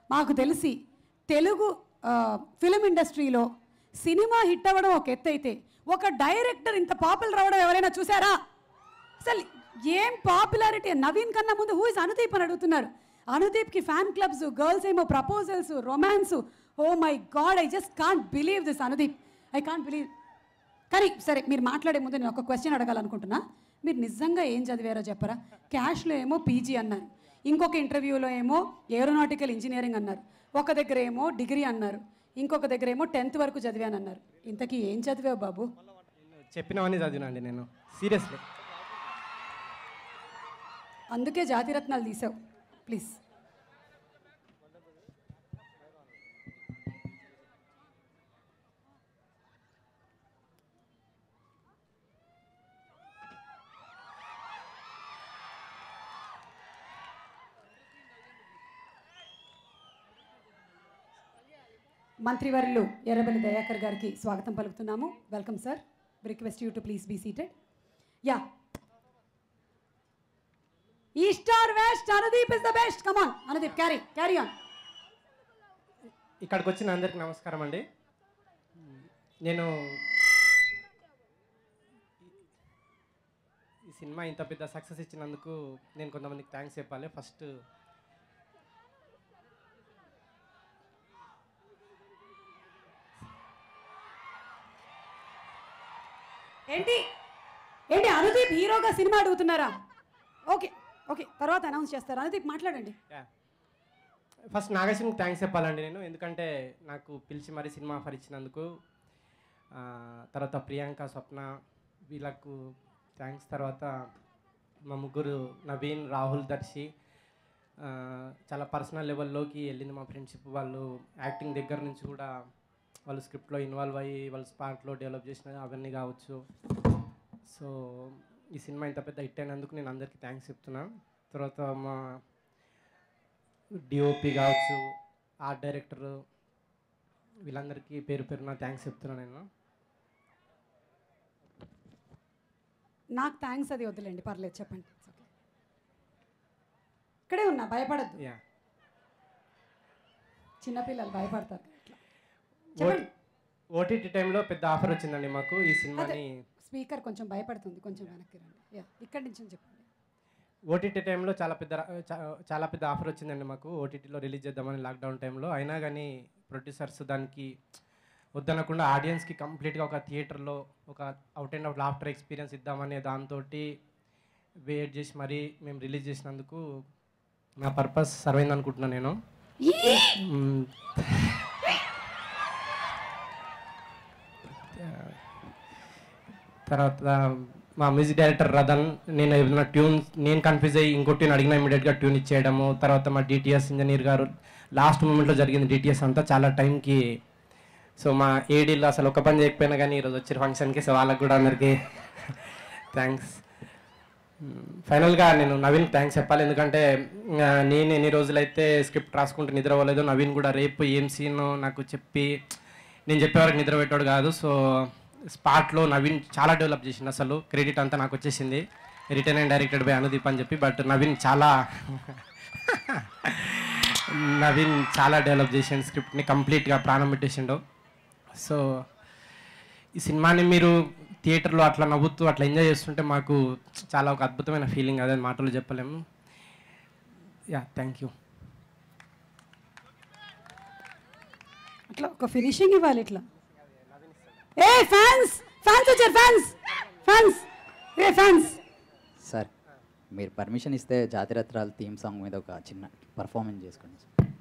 మాకు తెలిసి తెలుగు ఫిలిం ఇండస్ట్రీలో సినిమా హిట్ అవ్వడం ఒక ఎత్తు అయితే ఒక డైరెక్టర్ ఇంత పాపులర్ అవ్వడం ఎవరైనా చూసారా అసలు ఏం పాపులారిటీ నవీన్ కన్నా ముందు హూ ఇస్ అనుదీప్ అని అడుగుతున్నారు అనుదీప్కి ఫ్యాన్ క్లబ్స్ గర్ల్స్ ఏమో proposals romance oh my god I just can't believe this Anudeep I can't believe కానీ సరే మీరు మాట్లాడే ముందు నేను ఒక క్వశ్చన్ అడగాలనుకుంటున్నా మీరు నిజంగా ఏం చదివారో చెప్పరా క్యాష్లో ఏమో పీజీ అన్నారు ఇంకొక ఇంటర్వ్యూలో ఏమో ఏరోనాటికల్ ఇంజనీరింగ్ అన్నారు ఒక దగ్గర ఏమో డిగ్రీ అన్నారు ఇంకొక దగ్గర ఏమో టెన్త్ వరకు చదివాను అన్నారు ఇంతకీ ఏం చదివావు బాబు నేను చెప్పినవన్నీ చదివినండి నేను సీరియస్లీ అందుకే జాతిరత్నాలు తీసావు ప్లీజ్ మంత్రివర్యులు ఎర్రబెల్లి దయాకర్ గారికి స్వాగతం పలుకుతున్నాము welcome sir request you to please be seated yeah east or west Anudeep is the best come on Anudeep carry carry on ఇక్కడికి వచ్చిన అందరికి నమస్కారం అండి నేను ఈ సినిమా ఇంత పెద్ద సక్సెస్ ఇచ్చినందుకు నేను కొంతమందికి థ్యాంక్స్ చెప్పాలి ఫస్ట్ ఏంటి ఏంటి అనుదీప్ హీరోగా సినిమా అడుగుతున్నారా ఓకే ఓకే తర్వాత అనౌన్స్ చేస్తారు అనుదీప్ మాట్లాడండి ఫస్ట్ నాగేశ్వరికి థ్యాంక్స్ చెప్పాలండి నేను ఎందుకంటే నాకు పిలిచి మరీ సినిమా ఆఫర్ ఇచ్చినందుకు ఆ, తర్వాత ప్రియాంక స్వప్న వీళ్ళకు థ్యాంక్స్ తర్వాత మా ముగ్గురు నవీన్ రాహుల్ దర్శి ఆ, చాలా పర్సనల్ లెవెల్లోకి వెళ్ళింది మా ఫ్రెండ్షిప్ వాళ్ళు యాక్టింగ్ దగ్గర నుంచి కూడా వాళ్ళు స్క్రిప్ట్లో ఇన్వాల్వ్ అయ్యి వాళ్ళు స్పాట్లో డెవలప్ చేసిన అవన్నీ కావచ్చు సో ఈ సినిమా ఇంత పెద్ద హిట్ అయినందుకు నేను అందరికీ థ్యాంక్స్ చెప్తున్నా తర్వాత మా డిఓపి కావచ్చు ఆర్ట్ డైరెక్టర్ వీళ్ళందరికీ పేరు పేరున థ్యాంక్స్ చెప్తున్నాను నేను నాకు థ్యాంక్స్ అది వద్దులేండి పర్లేదు చెప్పండి It's okay. ఇక్కడే ఉన్నా భయపడద్దు యా చిన్నపిల్లలు భయపడతారు ఇట్లా చెప్పండి ఓటీటీ టైంలో పెద్ద ఆఫర్ వచ్చిందండి మాకు ఈ సినిమాని స్పీకర్ కొంచెం భయపడుతుంది కొంచెం వెనక్కి రండి యా ఇక్కడి నుంచి చెప్పండి ఓటీటీ టైంలో చాలా పెద్ద చా- చాలా పెద్ద ఆఫర్ వచ్చిందండి మాకు ఓటీటీలో రిలీజ్ చేద్దామని లాక్డౌన్ టైంలో అయినా కానీ ప్రొడ్యూసర్స్ దానికి వద్దనకుండా ఆడియన్స్కి కంప్లీట్గా ఒక థియేటర్లో ఒక out and out laughter experience ఇద్దామనే దాంతో వెయిట్ చేసి మరీ మేము రిలీజ్ చేసినందుకు నా పర్పస్ సర్వైంది అనుకుంటున్నాను నేను మ్మ్. తర్వాత మా మ్యూజిక్ డైరెక్టర్ రదన్ నేను ఏదైనా ట్యూన్ నేను కన్ఫ్యూజ్ అయ్యి ఇంకో ట్యూన్ అడిగిన ఇమీడియట్గా ట్యూన్ ఇచ్చేయడము తర్వాత మా డిటిఎస్ ఇంజనీర్ గారు లాస్ట్ మూమెంట్లో జరిగింది డిటిఎస్ అంతా చాలా టైంకి సో మా ఏడీలో అసలు ఒక పని చేయకపోయినా కానీ ఈరోజు వచ్చిన ఫంక్షన్కి సో వాళ్ళకి కూడా అందరికీ థ్యాంక్స్ ఫైనల్గా నేను నవీన్ థ్యాంక్స్ చెప్పాలి ఎందుకంటే ఆ, నేను ఎన్ని రోజులైతే స్క్రిప్ట్ రాసుకుంటూ నిద్రపోలేదు నవీన్ కూడా రేపు ఏం సీన్ నాకు చెప్పి నేను చెప్పే వరకు నిద్ర పెట్టాడు కాదు సో స్పాట్లో నవీన్ చాలా డెవలప్ చేసింది అసలు క్రెడిట్ అంతా నాకు వచ్చేసింది written and directed by Anudeep అని చెప్పి బట్ నవీన్ చాలా నవీన్ చాలా డెవలప్ చేసిండు స్క్రిప్ట్ని కంప్లీట్గా ప్రాణం పెట్టేసిండు సో ఈ సినిమాని మీరు థియేటర్లో అట్లా నవ్వుతూ అట్లా ఎంజాయ్ చేస్తుంటే మాకు చాలా ఒక అద్భుతమైన ఫీలింగ్ అదే మాటలు చెప్పలేము యా థ్యాంక్ యూ అట్లా ఒక ఫినిషింగ్ ఇవ్వాలి ఇట్లా ఏ ఫ్యాన్స్ ఫ్యాన్స్ వచ్చారు ఫ్యాన్స్ ఫ్యాన్స్ ఏ ఫ్యాన్స్ సార్ మీరు పర్మిషన్ ఇస్తే జాతిరత్నాలు థీమ్ సాంగ్ మీద ఒక చిన్న పర్ఫార్మెన్స్ చేసుకోండి సార్